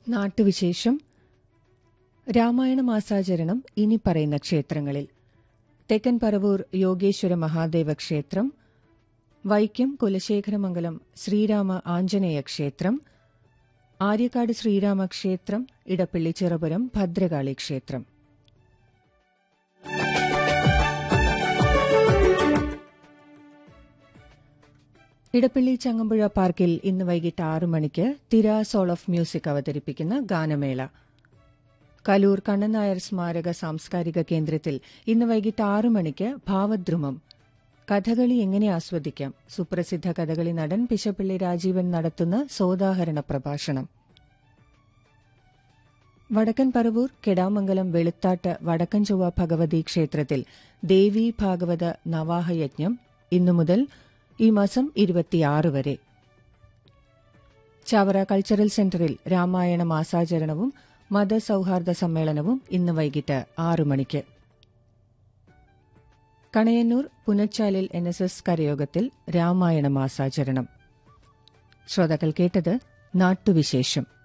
നാട്ടുവിശേഷം രാമായണ മാസാചരണം ഇനി പറയുന്ന ക്ഷേത്രങ്ങളിൽ തെക്കൻ പറവൂർ യോഗേശ്വര മഹാദേവ ക്ഷേത്രം വൈക്കം കുലശേഖരമംഗലം ശ്രീരാമ ആഞ്ജനേയ ക്ഷേത്രം ആര്യക്കാട് ശ്രീരാമ ക്ഷേത്രം ഇടപ്പള്ളി ചിറപുരം ഭദ്രകാളി ക്ഷേത്രം ഇടപ്പള്ളി ചങ്ങമ്പുഴ പാർക്കിൽ ഇന്ന് വൈകിട്ട് ആറു മണിക്ക് തിര സോൾ ഓഫ് മ്യൂസിക് അവതരിപ്പിക്കുന്ന ഗാനമേള കലൂർ കണ്ണൻ നായർ സ്മാരക സാംസ്കാരിക കേന്ദ്രത്തിൽ ഇന്ന് വൈകിട്ട് ആറു മണിക്ക് ഭാവദ്രുമം കഥകളി എങ്ങനെ ആസ്വദിക്കാം സുപ്രസിദ്ധ കഥകളി നടൻ പിശപ്പള്ളി രാജീവൻ നടത്തുന്ന സോദാഹരണ പ്രഭാഷണം വടക്കൻ പറവൂർ കെടാമംഗലം വെളുത്താട്ട് വടക്കൻ ചൊവ്വ ഭഗവതി ക്ഷേത്രത്തിൽ ദേവി ഭാഗവത നവാഹയജ്ഞം ഇന്നു മുതൽ ഈ മാസം ഇരുപത്തിയാറ് വരെ ചവറ കൾച്ചറൽ സെന്ററിൽ രാമായണ മാസാചരണവും മതസൌഹാർദ്ദ സമ്മേളനവും ഇന്ന് വൈകിട്ട് ആറു മണിക്ക് കണയന്നൂർ പുനച്ചാലിൽ എൻ എസ് എസ് കരയോഗത്തിൽ രാമായണ മാസാചരണം ശ്രോതാക്കൾ കേട്ടത് നാട്ടുവിശേഷം